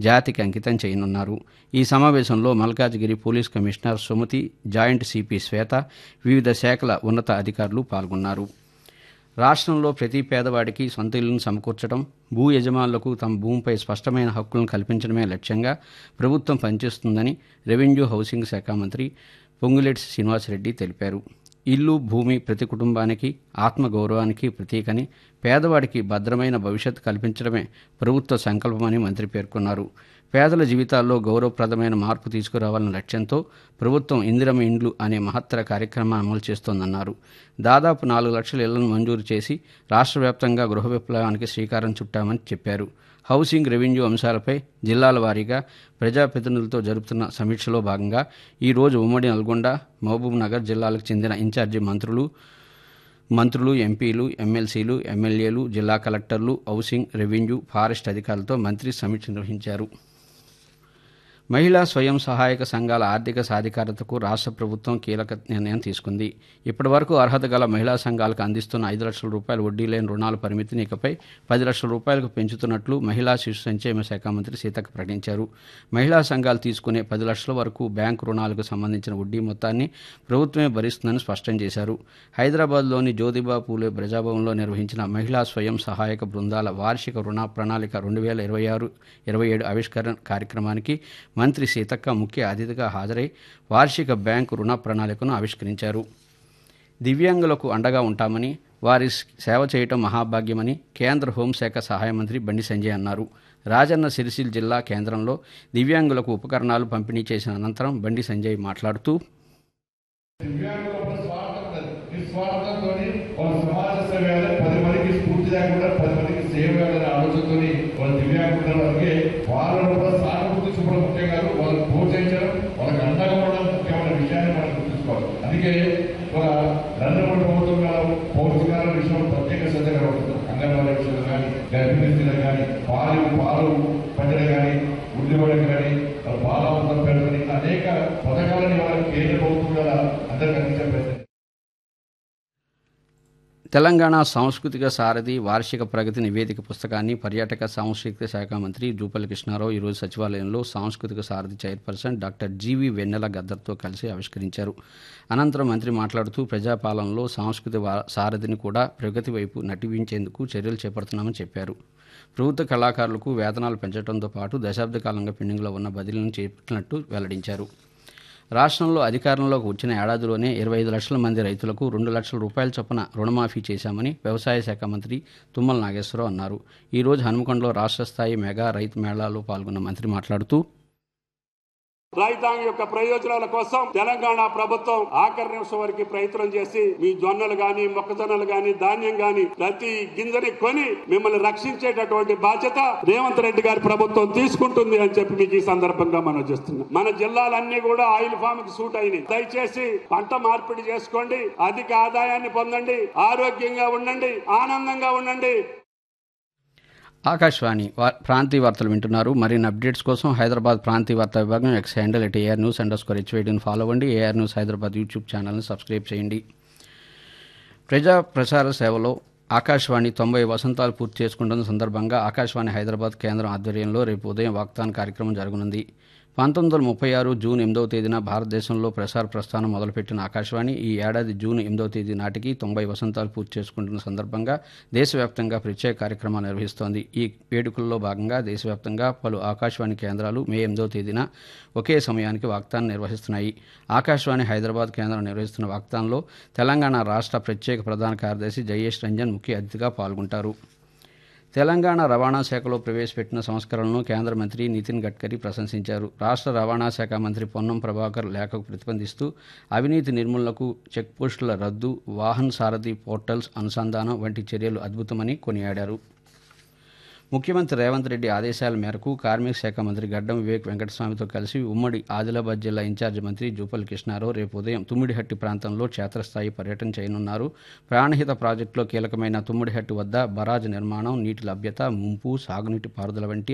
జాతికి అంకితం చేయనున్నారు ఈ సమావేశంలో Malkajgiri police commissioner Sumathi joint CP Swetha వివిధ శాఖల ఉన్నత అధికారులు పాల్గొన్నారు రాష్ట్రంలో ప్రతి పేదవాడికి సొంత ఇల్లును సమకూర్చడం భూ యజమానులకు తమ భూమిపై స్పష్టమైన హక్కులను కల్పించడమే లక్ష్యంగా ప్రభుత్వం పనిచేస్తుందని రెవెన్యూ హౌసింగ్ శాఖ మంత్రి పొంగులేటి శ్రీనివాసరెడ్డి తెలిపారు ఇల్లు భూమి ప్రతి కుటుంబానికి ఆత్మగౌరవానికి ప్రతీకని పేదవాడికి భద్రమైన భవిష్యత్తు కల్పించడమే ప్రభుత్వ సంకల్పమని మంత్రి పేర్కొన్నారు పేదల జీవితాల్లో గౌరవప్రదమైన మార్పు తీసుకురావాలన్న లక్ష్యంతో ప్రభుత్వం ఇందిరమ ఇండ్లు అనే మహత్తర కార్యక్రమాన్ని అమలు చేస్తోందన్నారు దాదాపు నాలుగు లక్షల ఇళ్లను మంజూరు చేసి రాష్ట్ర వ్యాప్తంగా గృహ విప్లవానికి శ్రీకారం చుట్టామని చెప్పారు హౌసింగ్ రెవెన్యూ అంశాలపై జిల్లాల వారీగా ప్రజాప్రతినిధులతో జరుపుతున్న సమీక్షలో భాగంగా ఈరోజు ఉమ్మడి నల్గొండ మహబూబ్ నగర్ జిల్లాలకు చెందిన ఇన్ఛార్జి మంత్రులు మంత్రులు ఎంపీలు ఎమ్మెల్సీలు ఎమ్మెల్యేలు జిల్లా కలెక్టర్లు హౌసింగ్ రెవెన్యూ ఫారెస్ట్ అధికారులతో మంత్రి సమీక్ష నిర్వహించారు మహిళా స్వయం సహాయక సంఘాల ఆర్థిక సాధికారతకు రాష్ట్ర ప్రభుత్వం కీలక నిర్ణయం తీసుకుంది ఇప్పటివరకు అర్హత గల మహిళా సంఘాలకు అందిస్తున్న ఐదు లక్షల రూపాయల వడ్డీ లేని రుణాల పరిమితిని ఇకపై పది లక్షల రూపాయలకు పెంచుతున్నట్లు మహిళా శిశు సంక్షేమ శాఖ మంత్రి సీతక్క ప్రకటించారు మహిళా సంఘాలు తీసుకునే పది లక్షల వరకు బ్యాంకు రుణాలకు సంబంధించిన వడ్డీ మొత్తాన్ని ప్రభుత్వమే భరిస్తుందని స్పష్టం చేశారు హైదరాబాద్లోని జ్యోతిబా పూలే ప్రజాభవన్లో నిర్వహించిన మహిళా స్వయం సహాయక బృందాల వార్షిక రుణ ప్రణాళిక రెండు వేల ఇరవై ఆరు ఇరవై ఏడు ఆవిష్కరణ కార్యక్రమానికి మంత్రి సీతక్క ముఖ్య అతిథిగా హాజరై వార్షిక బ్యాంకు రుణ ప్రణాళికను ఆవిష్కరించారు దివ్యాంగులకు అండగా ఉంటామని వారి సేవ చేయటం మహాభాగ్యమని కేంద్ర హోంశాఖ సహాయ మంత్రి బండి సంజయ్ అన్నారు రాజన్న సిరిసిల్ జిల్లా కేంద్రంలో దివ్యాంగులకు ఉపకరణాలు పంపిణీ చేసిన అనంతరం బండి సంజయ్ మాట్లాడుతూ దివ్యాంగుల స్వార్థం ఉండదు. నిస్వార్థంతో వాళ్ళ సమాజ సేవ చేయాలి, పది మందికి స్ఫూర్తి లేకుండా పది మందికి సేవ చేయాలనే ఆలోచనతో వాళ్ళ దివ్యాంగులు అందుకే వాళ్ళను కూడా సానుభూతి చూపడం ముఖ్యం కాదు వాళ్ళని ప్రోత్సహించడం వాళ్ళకి అండగా ఉండడం ముఖ్యమైన విషయాన్ని మనం గుర్తుంచుకోవాలి అందుకే ఒక రంగపడి ప్రభుత్వం పౌష్టికాల విషయంలో ప్రత్యేక శ్రద్ధ కనబడుతుంది అంగన్వాడీ విషయంలో కానీ గర్భిణీ స్త్రీలకు కానీ పాలు పాలు పంటలు కానీ ఉద్యోగులకు కానీ బాలామృతం పెరుగుతుంది అనేక పథకాలను ఇవాళ కేంద్ర ప్రభుత్వం కూడా అందరికీ అందించే ప్రయత్నం తెలంగాణ సాంస్కృతిక సారథి వార్షిక ప్రగతి నివేదిక పుస్తకాన్ని పర్యాటక సాంస్కృతిక శాఖ మంత్రి జూపల్లి కృష్ణారావు ఈరోజు సచివాలయంలో సాంస్కృతిక సారథి చైర్పర్సన్ డాక్టర్ జీవి వెన్నెల గద్దర్తో కలిసి ఆవిష్కరించారు అనంతరం మంత్రి మాట్లాడుతూ ప్రజాపాలనలో సాంస్కృతిక వా- సారథిని కూడా ప్రగతి వైపు నటించేందుకు చర్యలు చేపడుతున్నామని చెప్పారు ప్రభుత్వ కళాకారులకు వేతనాలు పెంచడంతో పాటు దశాబ్ద కాలంగా పెండింగ్లో ఉన్న బదిలీలను చేపట్టినట్టు వెల్లడించారు రాష్ట్రంలో అధికారంలోకి వచ్చిన ఏడాదిలోనే ఇరవై ఐదు లక్షల మంది రైతులకు రెండు లక్షల రూపాయల చొప్పున రుణమాఫీ చేశామని వ్యవసాయ శాఖ మంత్రి తుమ్మల నాగేశ్వరరావు అన్నారు ఈరోజు హనుమకొండలో రాష్ట్ర స్థాయి మెగా రైతు మేళాలో పాల్గొన్న మంత్రి మాట్లాడుతూ రైతాంగం యొక్క ప్రయోజనాల కోసం తెలంగాణ ప్రభుత్వం ఆఖరి నిమిషం వరకు ప్రయత్నం చేసి మీ జొన్నలు గాని మొక్కజొన్నలు గాని ధాన్యం గాని ప్రతి గింజని కొని మిమ్మల్ని రక్షించేటటువంటి బాధ్యత రేవంత్ రెడ్డి గారి ప్రభుత్వం తీసుకుంటుంది అని చెప్పి మీకు ఈ సందర్భంగా మనం చేస్తున్నాం మన జిల్లాలన్నీ కూడా ఆయిల్ ఫామ్ కి సూట్ అయినాయి దయచేసి పంట మార్పిడి చేసుకోండి అధిక ఆదాయాన్ని పొందండి ఆరోగ్యంగా ఉండండి ఆనందంగా ఉండండి ఆకాశవాణి వా- ప్రాంతీయ వార్తలు వింటున్నారు మరిన్ని అప్డేట్స్ కోసం హైదరాబాద్ ప్రాంతీయ వార్తా విభాగం X handle at AR news underscore స్కోర్ హెచ్వేడిని ఫాలో అవ్వండి ఏఆర్ న్యూస్ హైదరాబాద్ యూట్యూబ్ ఛానల్ని సబ్స్క్రైబ్ చేయండి ప్రజా ప్రసార సేవలో ఆకాశవాణి తొంభై వసంతాలు పూర్తి చేసుకుంటున్న సందర్భంగా ఆకాశవాణి హైదరాబాద్ కేంద్రం ఆధ్వర్యంలో రేపు ఉదయం వాగ్దాన కార్యక్రమం జరగనుంది పంతొమ్మిది వందల ముప్పై ఆరు జూన్ ఎనిమిదవ తేదీన భారతదేశంలో ప్రసార ప్రస్థానం మొదలుపెట్టిన ఆకాశవాణి ఈ ఏడాది జూన్ ఎనిమిదవ తేదీ నాటికి తొంభై వసంతాలు పూర్తి చేసుకుంటున్న సందర్భంగా దేశవ్యాప్తంగా ప్రత్యేక కార్యక్రమాలు నిర్వహిస్తోంది ఈ వేడుకల్లో భాగంగా దేశవ్యాప్తంగా పలు ఆకాశవాణి కేంద్రాలు మే ఎనిమిదవ తేదీన ఒకే సమయానికి వాగ్దానం నిర్వహిస్తున్నాయి ఆకాశవాణి హైదరాబాద్ కేంద్రం నిర్వహిస్తున్న వాగ్దానంలో తెలంగాణ రాష్ట్ర ప్రత్యేక ప్రధాన కార్యదర్శి జయేష్ రంజన్ ముఖ్య అతిథిగా పాల్గొంటారు తెలంగాణ రవాణా శాఖలో ప్రవేశపెట్టిన సంస్కరణలను కేంద్ర మంత్రి నితిన్ గడ్కరీ ప్రశంసించారు రాష్ట్ర రవాణా శాఖ మంత్రి పొన్నం ప్రభాకర్ లేఖకు ప్రతిబంధిస్తూ అవినీతి నిర్మూలనకు చెక్పోస్టుల రద్దు వాహన్ సారథి పోర్టల్స్ అనుసంధానం వంటి చర్యలు అద్భుతమని కొనియాడారు ముఖ్యమంత్రి రేవంత్ రెడ్డి ఆదేశాల మేరకు కార్మిక శాఖ మంత్రి గడ్డం వివేక్ వెంకటస్వామితో కలిసి ఉమ్మడి ఆదిలాబాద్ జిల్లా ఇన్ఛార్జి మంత్రి జూపల్ కృష్ణారావు రేపు ఉదయం తుమ్మిడిహట్టి ప్రాంతంలో క్షేత్రస్థాయి పర్యటన చేయనున్నారు ప్రాణహిత ప్రాజెక్టులో కీలకమైన తుమ్మిడిహట్టి వద్ద బరాజ్ నిర్మాణం నీటి లభ్యత ముంపు సాగునీటి పారుదల వంటి